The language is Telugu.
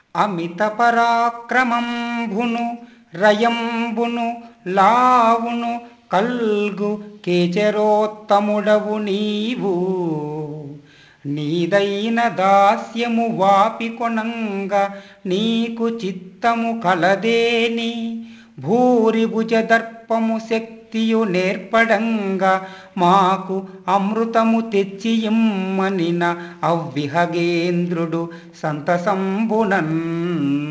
అమిత పరాక్రమంబును రయంబును లావును కల్గు కేచరోత్తముడవు నీవు నీదైన దాస్యము వాపి కొనంగా నీకు చిత్తము కలదేని భూరి భుజ దర్పము శక్తియు నేర్పడంగా మాకు అమృతము తెచ్చి ఇమ్మనిన అవ్విహగేంద్రుడు సంతసంబునన్